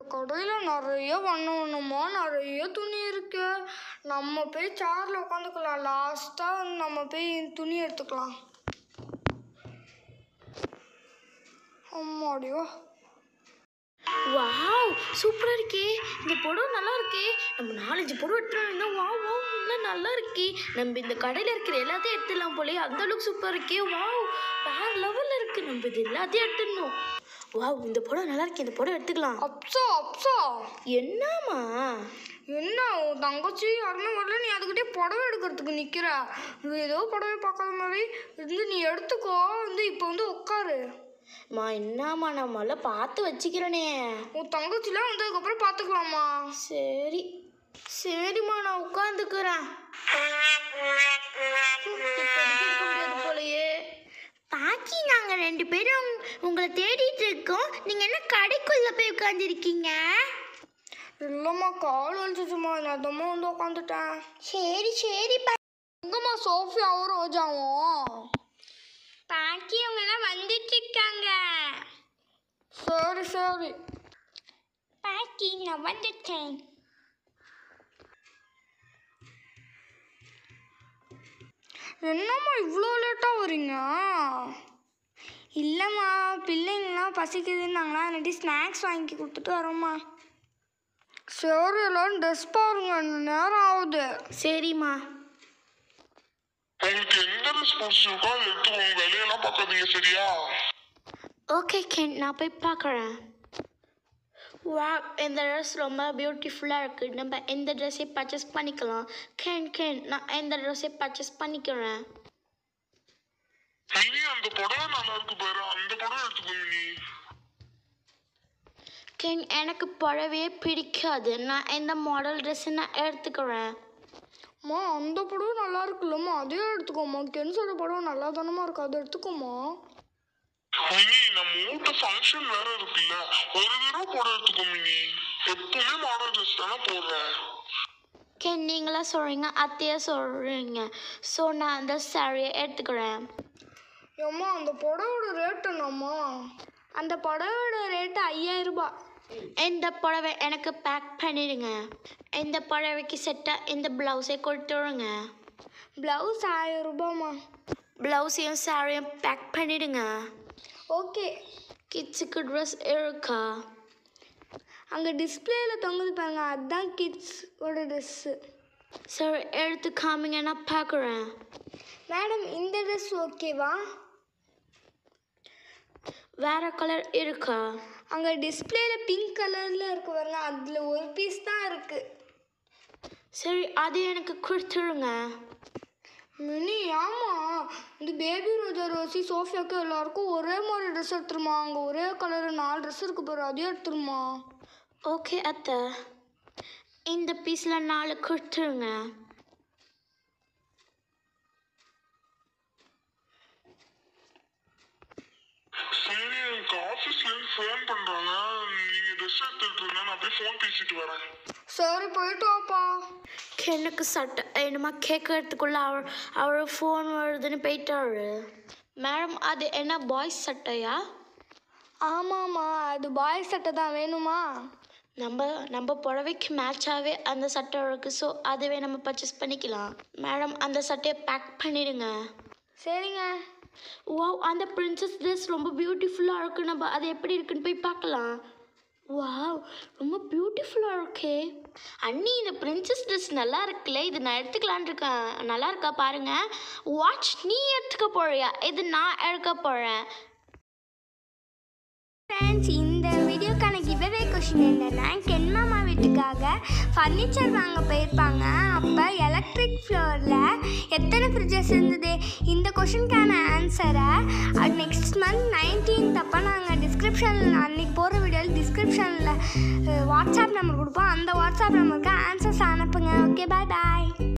கடையில் நிறைய வண்ண வண்ணமா நிறைய துணி இருக்கு நம்ம போய் சேர்ல உட்காந்துக்கலாம் லாஸ்ட்டாக வந்து நம்ம போய் துணி எடுத்துக்கலாம் அம்மாடியோ வாவ் சூப்பராக இருக்கே இந்த புடவை நல்லா இருக்கே நம்ம நாலஞ்சு புடவை எடுத்துனா வாவ் வாவ் இல்லை நல்லா இருக்கே நம்ம இந்த கடையில் இருக்கிற எல்லாத்தையும் எடுத்துடலாம் போலே அந்த அளவுக்கு சூப்பராக இருக்கே வாவ் வேற லெவலில் இருக்கு நம்ம இது எல்லாத்தையும் எடுத்துடணும் வாவ் இந்த புடவை நல்லா இருக்கே இந்த புடவை எடுத்துக்கலாம் அப்சா அப்சா என்னம்மா என்ன உன் தங்கச்சி யாருமே வரல நீ அதுக்கிட்டே புடவை எடுக்கிறதுக்கு நிற்கிற நீ ஏதோ புடவை பார்க்காத மாதிரி இருந்து நீ எடுத்துக்கோ வந்து இப்போ வந்து உட்காரு மா என்னம்மா நான் முதல்ல பார்த்து வச்சுக்கிறேனே உன் தங்கச்சிலாம் வந்ததுக்கப்புறம் பார்த்துக்கலாமா சரி சரிம்மா நான் உட்காந்துக்கிறேன் போலயே பாக்கி நாங்கள் ரெண்டு பேரும் உங்களை தேடிட்டு இருக்கோம் நீங்கள் என்ன கடைக்குள்ளே போய் உட்காந்துருக்கீங்க இல்லைம்மா கால் வலிச்சிச்சுமா நான் அதம்மா வந்து உட்காந்துட்டேன் சரி சரி எங்கம்மா சோஃபியாவும் ரோஜாவும் பாக்கி அவங்கெல்லாம் வந்துட்டு இருக்காங்க சரி சரி பாக்கி நான் வந்துட்டேன் என்னம்மா இவ்வளோ லேட்டாக வரீங்க இல்லைம்மா பிள்ளைங்களாம் பசிக்குதுன்னாங்களா அதனாட்டி ஸ்நாக்ஸ் வாங்கி கொடுத்துட்டு வரோம்மா சரி எல்லாரும் ட்ரெஸ் பாருங்க இன்னும் நேரம் ஆகுது சரிம்மா உங்களுக்கு எந்த ட்ரெஸ் பிடிச்சிருக்கோ அதை எடுத்துக்கோங்க வெளியெல்லாம் பார்க்காதீங்க சரியா ஓகே கென் நான் போய் பார்க்குறேன் வா இந்த ட்ரெஸ் ரொம்ப பியூட்டிஃபுல்லாக இருக்குது நம்ம இந்த ட்ரெஸ்ஸை பர்ச்சேஸ் பண்ணிக்கலாம் கென் கென் நான் இந்த ட்ரெஸ்ஸை பர்ச்சேஸ் பண்ணிக்கிறேன் மினி அந்த புடவை நல்லா இருக்கு பாரு அந்த புடவை எடுத்துக்கோ மினி கென் எனக்கு புடவையே பிடிக்காது நான் இந்த மாடல் ட்ரெஸ்ஸை நான் எடுத்துக்கிறேன் அம்மா அந்த புடவை நல்லா இருக்குல்லம்மா அதே எடுத்துக்கோம்மா கென்ஸோட புடவை நல்லா தானம்மா இருக்கு அதை எடுத்துக்கோம்மா மினி நம்ம வீட்டு ஃபங்க்ஷன் வேற இருக்குல்ல ஒரு தடவை புடவை எடுத்துக்கோ மினி எப்பவுமே மாடல் ட்ரெஸ் தானே போடுறேன் கென் நீங்களா சொல்கிறீங்க அத்தையா சொல்கிறீங்க ஸோ நான் அந்த சாரியை எடுத்துக்கிறேன் ஏம்மா அந்த புடவோட ரேட் என்னம்மா அந்த புடவையோட ரேட்டு ஐயாயிரம் ரூபாய் இந்த புடவை எனக்கு பேக் பண்ணிடுங்க இந்த புடவைக்கு செட்டாக இந்த ப்ளவுஸை கொடுத்துருங்க ப்ளவுஸ் ஆயிரம் ரூபாய்மா ப்ளவுஸையும் சாரியும் பேக் பண்ணிடுங்க ஓகே கிட்ஸுக்கு ட்ரெஸ் இருக்கா அங்கே டிஸ்பிளேல தொங்குது பாருங்க அதுதான் கிட்ஸோட ட்ரெஸ்ஸு சரி எடுத்து காமிங்க நான் பார்க்குறேன் மேடம் இந்த ட்ரெஸ் ஓகேவா வேற கலர் இருக்கா அங்கே டிஸ்பிளேல பிங்க் கலரில் இருக்கு பாருங்க அதில் ஒரு பீஸ் தான் இருக்குது சரி அது எனக்கு கொடுத்துருங்க மினி ஆமா இந்த பேபி ரோஜா ரோசி சோஃபியாக்கு எல்லாருக்கும் ஒரே மாதிரி ட்ரெஸ் எடுத்துருமா அங்கே ஒரே கலர் நாலு ட்ரெஸ் இருக்கு பாரு அதையும் எடுத்துருமா ஓகே அத்தை இந்த பீஸில் நாலு கொடுத்துருங்க சரி எனக்கு ஆஃபீஸ்ல இருந்து ஃபோன் பண்றாங்க நீங்க ட்ரெஸ் எடுத்துட்டு இருந்தா நான் போய் ஃபோன் பேசிட்டு வரேன் சரி போயிட்டு வாப்பா எனக்கு சட்டை என்னமா கேட்கறதுக்குள்ள அவர் அவர் ஃபோன் வருதுன்னு போயிட்டாரு மேடம் அது என்ன பாய்ஸ் சட்டையா ஆமாம்மா அது பாய் சட்டை தான் வேணுமா நம்ம நம்ம புடவைக்கு மேட்சாகவே அந்த சட்டை இருக்குது ஸோ அதுவே நம்ம பர்ச்சேஸ் பண்ணிக்கலாம் மேடம் அந்த சட்டையை பேக் பண்ணிடுங்க சரிங்க வாவ் அந்த பிரின்சஸ் ட்ரெஸ் ரொம்ப பியூட்டிஃபுல்லாக இருக்குது நம்ம அது எப்படி இருக்குன்னு போய் பார்க்கலாம் வாவ் ரொம்ப பியூட்டிஃபுல்லாக இருக்கே அண்ணி இந்த பிரின்சஸ் ட்ரெஸ் நல்லா இருக்குல்ல இது நான் எடுத்துக்கலான் இருக்கேன் நல்லா இருக்கா பாருங்க வாட்ச் நீ எடுத்துக்க போறியா இது நான் எடுக்க போகிறேன் ஃப்ரெண்ட்ஸ் இந்த வீடியோக்கான கிவ்அவே கொஷின் என்னென்னா கென்மாமா வீட்டுக்காக ஃபர்னிச்சர் வாங்க போயிருப்பாங்க அப்போ எலக்ட்ரிக் ஃப்ளோரில் எத்தனை ஃப்ரிட்ஜஸ் இருந்தது இந்த கொஷினுக்கான ஆன்சரை நெக்ஸ்ட் மந்த் நைன்டீன்த் அப்போ நாங்கள் டிஸ்கிரிப்ஷனில் அன்றைக்கி போகிற வீடியோவில் டிஸ்கிரிப்ஷனில் வாட்ஸ்அப் நம்பர் கொடுப்போம் அந்த வாட்ஸ்அப் நம்பருக்கு ஆன்சர்ஸ் அனுப்புங்க ஓகே பாய் பாய்